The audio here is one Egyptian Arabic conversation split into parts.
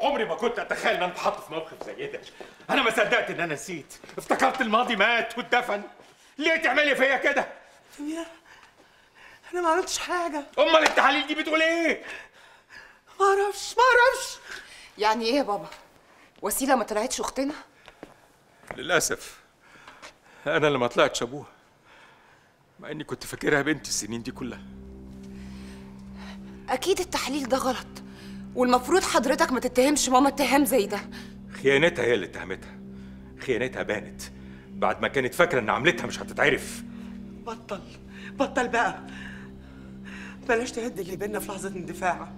عمري ما كنت اتخيل ان انا اتحط في موقف زي ده انا ما صدقت ان انا نسيت افتكرت الماضي مات واتدفن ليه تعملي فيا كده سميرة انا ما عملتش حاجة امال التحاليل دي بتقول ايه ما اعرفش ما اعرفش يعني ايه يا بابا وسيله ما طلعتش اختنا للاسف انا اللي ما طلعتش ابوها مع اني كنت فاكرها بنتي السنين دي كلها اكيد التحليل ده غلط والمفروض حضرتك ما تتهمش ماما اتهام زي ده خيانتها هي اللي اتهمتها خيانتها بانت بعد ما كانت فاكره ان عملتها مش هتتعرف بطل بطل بقى بلاش تهد اللي بينا في لحظة اندفاع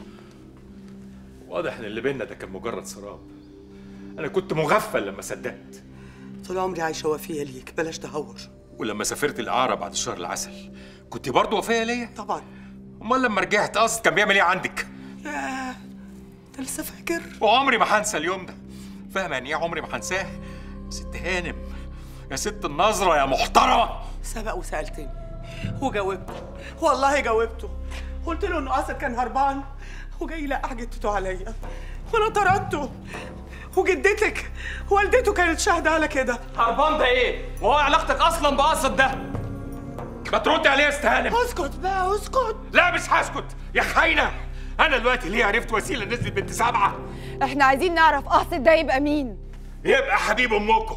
واضح ان اللي بينا ده كان مجرد سراب انا كنت مغفل لما صدقت طول عمري عايشة وفية ليك بلاش تهور ولما سافرت الاعرى بعد شهر العسل كنت برضه وفيه ليا طبعا امال لما رجعت قصد كان بيعمل ايه عندك ياه انت لسه فاكر وعمري ما هنسى اليوم ده فاهمه يعني ايه عمري ما هنساه يا ست هانم يا ست النظره يا محترمه سبق وسألتني وجاوبته والله جاوبته قلت له انه اصلا كان هربان وجاي يلقح جدته عليا وانا طردته وجدتك والدته كانت شاهدة على كده هربان ده ايه؟ وهو علاقتك اصلا بقصد ده؟ ما تردي عليا يا ست هانم اسكت بقى اسكت لا مش هسكت يا خاينه انا دلوقتي ليه عرفت وسيله نزلت بنت سبعه احنا عايزين نعرف قاصد ده يبقى مين يبقى حبيب امكم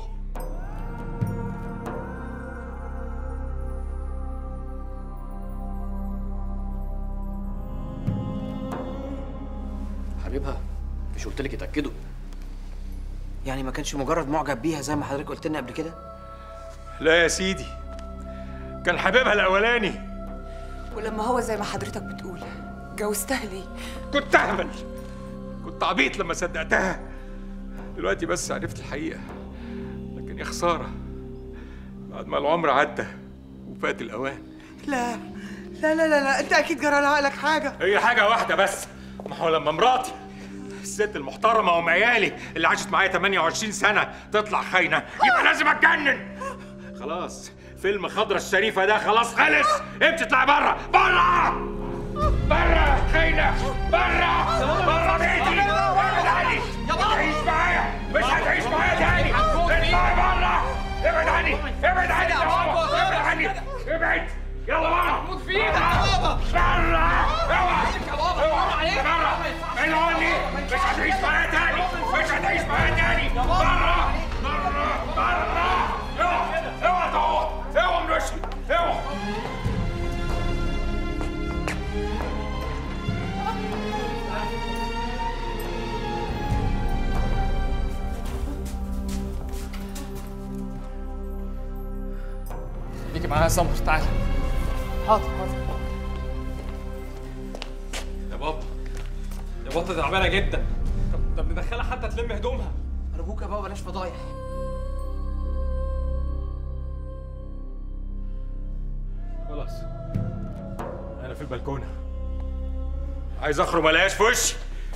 حبيبها مش قلت لك اتاكدوا يعني ما كانش مجرد معجب بيها زي ما حضرتك قلت لنا قبل كده لا يا سيدي كان حبيبها الاولاني ولما هو زي ما حضرتك بتقول جوزتها ليه كنت اهبل كنت عبيط لما صدقتها دلوقتي بس عرفت الحقيقه لكن يا خساره بعد ما العمر عدى وفات الاوان لا لا لا لا, لا. انت اكيد جرى لها لك حاجة هي حاجه واحده بس ما هو لما مراتي الست المحترمة وام عيالي اللي عاشت معايا 28 سنة تطلع خاينة يبقى لازم اتجنن خلاص فيلم خضرة الشريفة ده خلاص خلص امشي اطلعي بره بره بره خاينة بره بره بيتي ابعد عني تعيش معايا مش هتعيش معايا تاني اطلعي بره ابعد عني ابعد عني يا بابا ابعد عني ابعد يلا بره موت في ايدك يا بابا بره اوعى يا بابا اوعى بره ابعد عني مش هتعيش معايا تاني مش هتعيش معايا تاني بره بره بره اوعى اوعى تقع اوعى من وشي اوعى خليكي معايا يا سمر تعالى حاضر حاضر يا بابا يا بابا تعبانه جدا طب طب ندخلها حتى تلم هدومها ارجوك يا بابا بلاش فضايح خلاص انا في البلكونه عايز اخرج ما الاقيهاش في وشي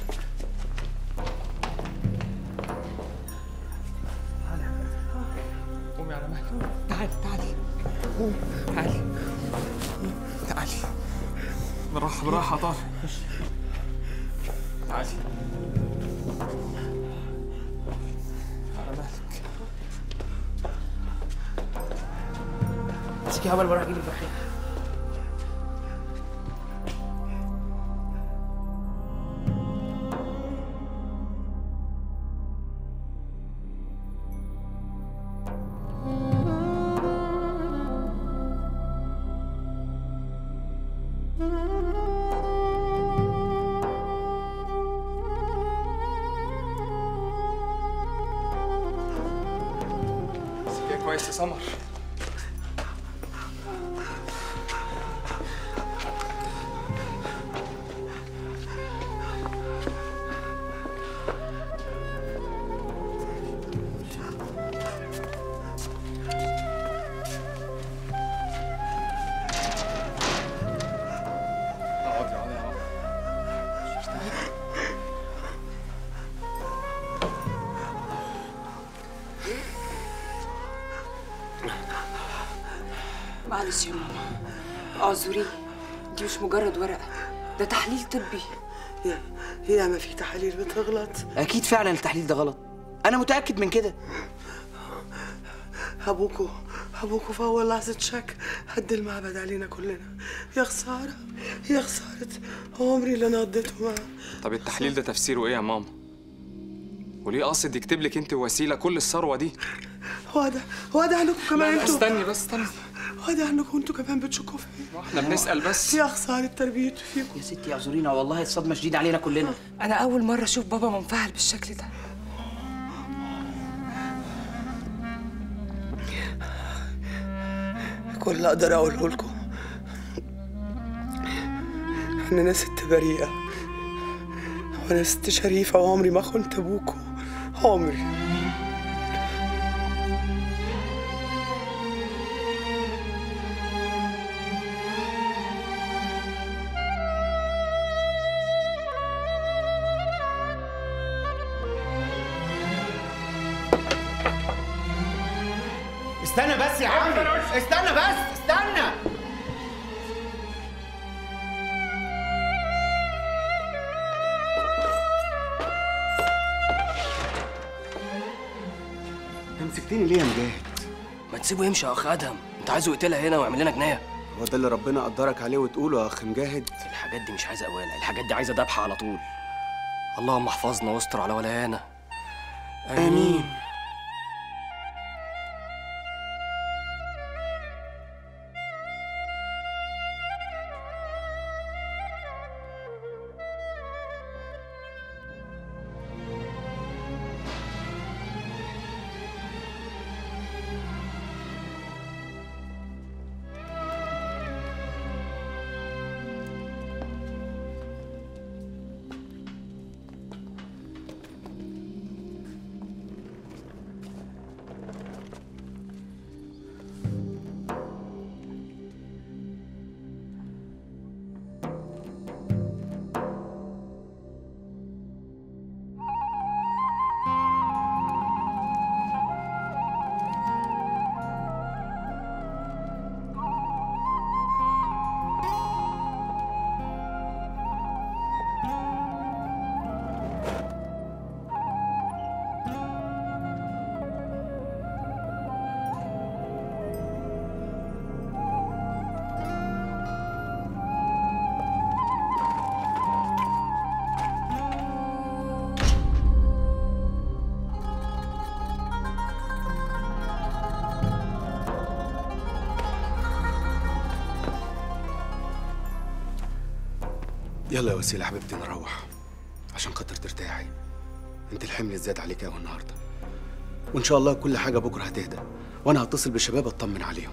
قومي على مهلك تعالي تعالي تعالي تعالي بالراحه بالراحه يا طارق تعالي على مهلك امسكي يا بابا بروح اجيب البحرين امسكيها كويس يا سمر اقعدي اقعدي اقعدي معلش يا ماما اعذريني دي مش مجرد ورقة ده تحليل طبي يا يا ما في تحاليل بتغلط اكيد فعلا التحليل ده غلط انا متاكد من كده ابوكو ابوكو في اول لحظه شك هد المعبد علينا كلنا يا خساره يا خساره عمري اللي انا قضيته معاه طب التحليل ده تفسيره ايه يا ماما وليه قاصد يكتب لك انت وسيله كل الثروه دي واضح واضح انكم كمان لا انتوا استني بس استني واضح انكم انتوا كمان بتشكوا فيا احنا بنسال بس يا خساره تربيته فيكم يا ستي اعذرينا والله الصدمه شديده علينا كلنا انا اول مره اشوف بابا منفعل بالشكل ده كل اللي اقدر اقوله لكم ان انا ست بريئه وانا ست شريفه وعمري ما خنت ابوكم عمري استنى بس يا عمي استنى بس استنى مسكتني ليه يا مجاهد؟ ما تسيبه يمشي يا اخ ادهم انت عايزه يقتلها هنا ويعمل لنا جنايه هو ده اللي ربنا قدرك عليه وتقوله يا اخ مجاهد؟ الحاجات دي مش عايزه قواله الحاجات دي عايزه ذبح على طول اللهم احفظنا واستر على ولايانا امين يلا يا وسيلة حبيبتي نروح عشان خاطر ترتاحي انت الحمل زاد عليك قوي النهارده وان شاء الله كل حاجه بكره هتهدى وانا هتصل بالشباب اطمن عليهم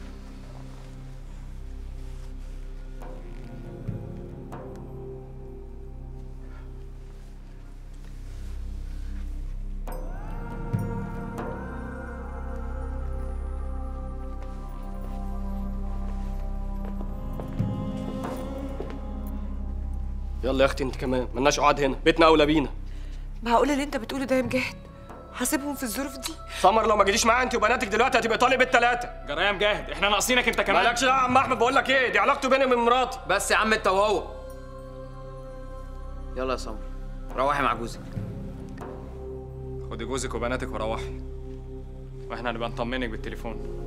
يلا يا اختي انت كمان ملناش قعد هنا بيتنا اولى بينا معقول اللي انت بتقوله ده يا مجاهد هسيبهم في الظروف دي سمر لو ما جيتيش معايا انت وبناتك دلوقتي هتبقى طالب التلاته جرايه مجاهد احنا ناقصينك انت كمان مالكش دعوه يا عم احمد بقول لك ايه دي علاقته بيني وبين مراتي بس يا عم انت وهو يلا يا سمر روحي مع جوزك خدي جوزك وبناتك وروحي واحنا هنبقى نطمنك بالتليفون